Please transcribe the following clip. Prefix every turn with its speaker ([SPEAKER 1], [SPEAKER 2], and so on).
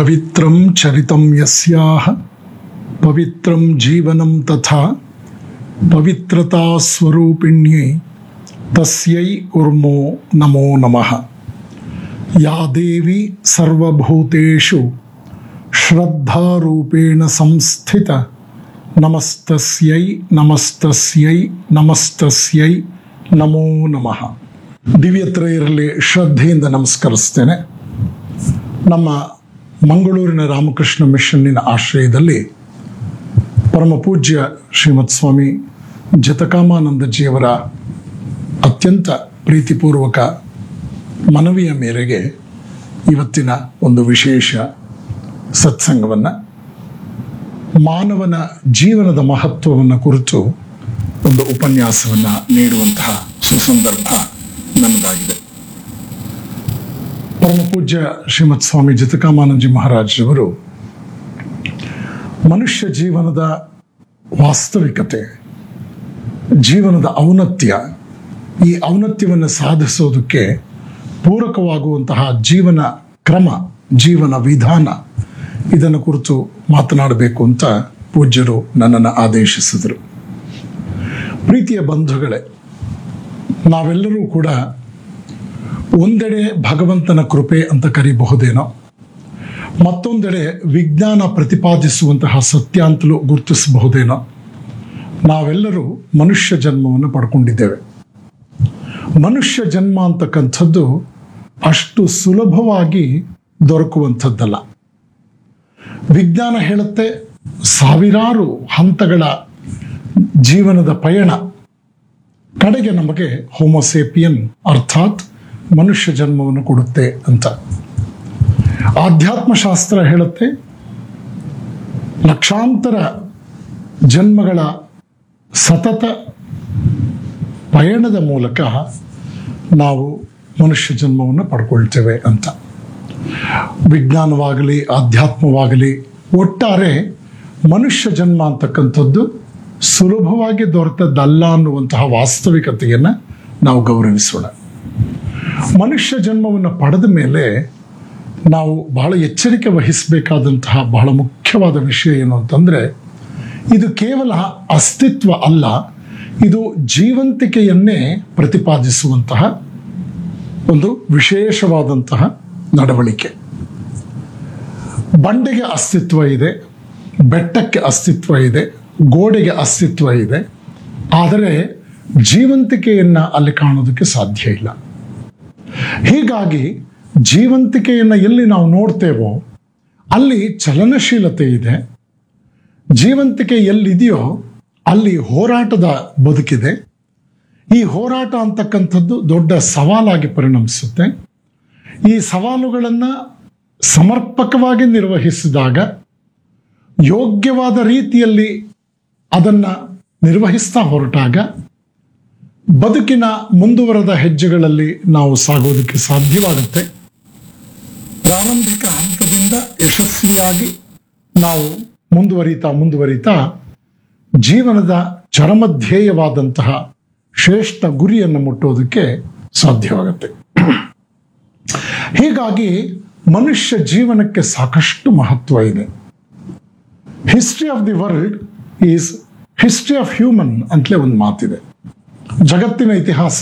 [SPEAKER 1] ಪವಿತ್ರಂ ಚರಿತಂ ಯಸ್ಯಾಹ ಪವಿತ್ರಂ ಜೀವನಂ ತಥಾ ಪವಿತ್ರತಾ ಸ್ವರೂಪಿಣ್ಯೈ ತಸ್ಯೈ ಉರ್ಮೋ ನಮೋ ನಮಃ ಯಾ ದೇವಿ ಸರ್ವಭೂತೇಷು ಶ್ರದ್ಧಾರೂಪೇಣ ಸಂಸ್ಥಿತ ನಮಸ್ತಸ್ಯೈ ನಮಸ್ತಸ್ಯೈ ನಮಸ್ತಸ್ಯೈ ನಮೋ ನಮಃ ದಿವ್ಯತ್ರಯರಲ್ಲಿ ಶ್ರದ್ಧೆಯಿಂದ ನಮಸ್ಕರಿಸ್ತೇನೆ ನಮ್ಮ ಮಂಗಳೂರಿನ ರಾಮಕೃಷ್ಣ ಮಿಷನ್ನಿನ ಆಶ್ರಯದಲ್ಲಿ ಪರಮ ಪೂಜ್ಯ ಶ್ರೀಮತ್ ಸ್ವಾಮಿ ಜತಕಾಮಾನಂದಜಿಯವರ ಅತ್ಯಂತ ಪ್ರೀತಿಪೂರ್ವಕ ಮನವಿಯ ಮೇರೆಗೆ ಇವತ್ತಿನ ಒಂದು ವಿಶೇಷ ಸತ್ಸಂಗವನ್ನು ಮಾನವನ ಜೀವನದ ಮಹತ್ವವನ್ನು ಕುರಿತು ಒಂದು ಉಪನ್ಯಾಸವನ್ನು ನೀಡುವಂತಹ ಸುಸಂದರ್ಭ ನನ್ನದಾಗಿದೆ ಪರಮ ಪೂಜ್ಯ ಶ್ರೀಮತ್ ಸ್ವಾಮಿ ಜತಕಾಮಾನಂದಜಿ ಮಹಾರಾಜರವರು ಮನುಷ್ಯ ಜೀವನದ ವಾಸ್ತವಿಕತೆ ಜೀವನದ ಔನ್ನತ್ಯ ಈ ಔನ್ನತ್ಯವನ್ನು ಸಾಧಿಸೋದಕ್ಕೆ ಪೂರಕವಾಗುವಂತಹ ಜೀವನ ಕ್ರಮ ಜೀವನ ವಿಧಾನ ಇದನ್ನು ಕುರಿತು ಮಾತನಾಡಬೇಕು ಅಂತ ಪೂಜ್ಯರು ನನ್ನನ್ನು ಆದೇಶಿಸಿದರು ಪ್ರೀತಿಯ ಬಂಧುಗಳೇ ನಾವೆಲ್ಲರೂ ಕೂಡ ಒಂದೆಡೆ ಭಗವಂತನ ಕೃಪೆ ಅಂತ ಕರಿಬಹುದೇನೋ ಮತ್ತೊಂದೆಡೆ ವಿಜ್ಞಾನ ಪ್ರತಿಪಾದಿಸುವಂತಹ ಸತ್ಯ ಅಂತಲೂ ಗುರುತಿಸಬಹುದೇನೋ ನಾವೆಲ್ಲರೂ ಮನುಷ್ಯ ಜನ್ಮವನ್ನು ಪಡ್ಕೊಂಡಿದ್ದೇವೆ ಮನುಷ್ಯ ಜನ್ಮ ಅಂತಕ್ಕಂಥದ್ದು ಅಷ್ಟು ಸುಲಭವಾಗಿ ದೊರಕುವಂಥದ್ದಲ್ಲ ವಿಜ್ಞಾನ ಹೇಳುತ್ತೆ ಸಾವಿರಾರು ಹಂತಗಳ ಜೀವನದ ಪಯಣ ಕಡೆಗೆ ನಮಗೆ ಹೋಮೋಸೇಪಿಯನ್ ಅರ್ಥಾತ್ ಮನುಷ್ಯ ಜನ್ಮವನ್ನು ಕೊಡುತ್ತೆ ಅಂತ ಆಧ್ಯಾತ್ಮಶಾಸ್ತ್ರ ಹೇಳುತ್ತೆ ಲಕ್ಷಾಂತರ ಜನ್ಮಗಳ ಸತತ ಪಯಣದ ಮೂಲಕ ನಾವು ಮನುಷ್ಯ ಜನ್ಮವನ್ನು ಪಡ್ಕೊಳ್ತೇವೆ ಅಂತ ವಿಜ್ಞಾನವಾಗಲಿ ಆಧ್ಯಾತ್ಮವಾಗಲಿ ಒಟ್ಟಾರೆ ಮನುಷ್ಯ ಜನ್ಮ ಅಂತಕ್ಕಂಥದ್ದು ಸುಲಭವಾಗಿ ದೊರೆತದ್ದಲ್ಲ ಅನ್ನುವಂತಹ ವಾಸ್ತವಿಕತೆಯನ್ನು ನಾವು ಗೌರವಿಸೋಣ ಮನುಷ್ಯ ಜನ್ಮವನ್ನು ಪಡೆದ ಮೇಲೆ ನಾವು ಬಹಳ ಎಚ್ಚರಿಕೆ ವಹಿಸಬೇಕಾದಂತಹ ಬಹಳ ಮುಖ್ಯವಾದ ವಿಷಯ ಏನು ಅಂತಂದರೆ ಇದು ಕೇವಲ ಅಸ್ತಿತ್ವ ಅಲ್ಲ ಇದು ಜೀವಂತಿಕೆಯನ್ನೇ ಪ್ರತಿಪಾದಿಸುವಂತಹ ಒಂದು ವಿಶೇಷವಾದಂತಹ ನಡವಳಿಕೆ ಬಂಡೆಗೆ ಅಸ್ತಿತ್ವ ಇದೆ ಬೆಟ್ಟಕ್ಕೆ ಅಸ್ತಿತ್ವ ಇದೆ ಗೋಡೆಗೆ ಅಸ್ತಿತ್ವ ಇದೆ ಆದರೆ ಜೀವಂತಿಕೆಯನ್ನು ಅಲ್ಲಿ ಕಾಣೋದಕ್ಕೆ ಸಾಧ್ಯ ಇಲ್ಲ ಹೀಗಾಗಿ ಜೀವಂತಿಕೆಯನ್ನು ಎಲ್ಲಿ ನಾವು ನೋಡ್ತೇವೋ ಅಲ್ಲಿ ಚಲನಶೀಲತೆ ಇದೆ ಜೀವಂತಿಕೆ ಎಲ್ಲಿದೆಯೋ ಅಲ್ಲಿ ಹೋರಾಟದ ಬದುಕಿದೆ ಈ ಹೋರಾಟ ಅಂತಕ್ಕಂಥದ್ದು ದೊಡ್ಡ ಸವಾಲಾಗಿ ಪರಿಣಮಿಸುತ್ತೆ ಈ ಸವಾಲುಗಳನ್ನು ಸಮರ್ಪಕವಾಗಿ ನಿರ್ವಹಿಸಿದಾಗ ಯೋಗ್ಯವಾದ ರೀತಿಯಲ್ಲಿ ಅದನ್ನು ನಿರ್ವಹಿಸ್ತಾ ಹೊರಟಾಗ ಬದುಕಿನ ಮುಂದುವರೆದ ಹೆಜ್ಜೆಗಳಲ್ಲಿ ನಾವು ಸಾಗೋದಕ್ಕೆ ಸಾಧ್ಯವಾಗುತ್ತೆ ಪ್ರಾರಂಭಿಕ ಹಂತದಿಂದ ಯಶಸ್ವಿಯಾಗಿ ನಾವು ಮುಂದುವರಿತಾ ಮುಂದುವರಿತಾ ಜೀವನದ ಚರಮಧ್ಯೇಯವಾದಂತಹ ಶ್ರೇಷ್ಠ ಗುರಿಯನ್ನು ಮುಟ್ಟೋದಕ್ಕೆ ಸಾಧ್ಯವಾಗುತ್ತೆ ಹೀಗಾಗಿ ಮನುಷ್ಯ ಜೀವನಕ್ಕೆ ಸಾಕಷ್ಟು ಮಹತ್ವ ಇದೆ history of the world is history of human ಅಂತಲೇ ಒಂದು ಮಾತಿದೆ ಜಗತ್ತಿನ ಇತಿಹಾಸ